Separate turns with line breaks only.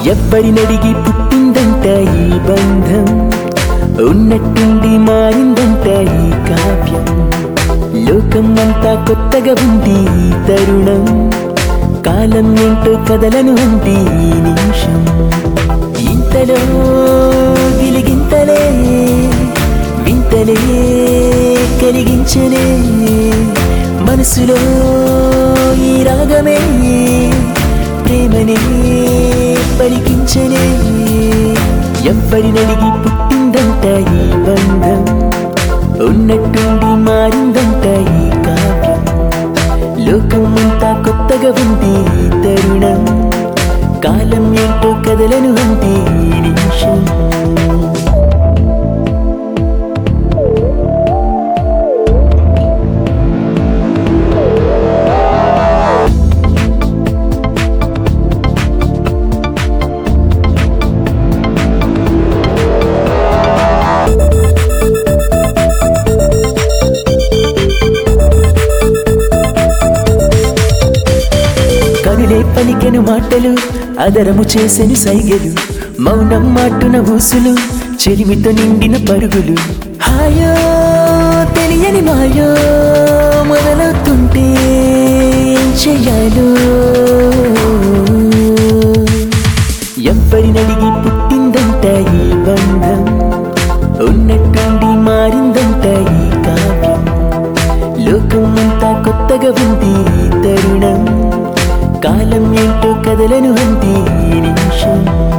ఎవ్వరినడిగి పుట్టిందంట ఈ బంధం ఉన్నట్టుండి మారిందంట ఈ కావ్యం లోకం అంతా కొత్తగా ఉంది ఈ తరుణం కాలం ఏంటో కదలను ఉంది ఈ నిమిషం ఇంతలో గిలిగింతలే వింతలే కలిగించలే మనసులో ఈ రాగమే ప్రేమనే పలికించలే ఎవ్వరినడిగి పుట్టిందంట ఈ బంధం ఉన్నట్టుండి మారిందంట ఈ కావ్యం లోకం అంతా కొత్తగా ఉంది ఈ తరుణం కాలం ఏంటో కదలను ఉంది ఈ నిమిషం కనులే పలికెను మాటలు అదరము చేసెను సైగలు మౌనం మాటున ఊసులు చెలిమితో నిండిన పరుగులు హాయో తెలియని మాయో మొదలవుతుంటే ఏం చెయ్యాలో ఎవ్వరినడిగి పుట్టిందంట ఈ బంధం ఉన్నట్టుండి మారిందంట ఈ కావ్యం లోకం అంతా కొత్తగా ఉంది ఈ తరుణం కాలం ఏంటో కదలను ఉంది ఈ నిమిషం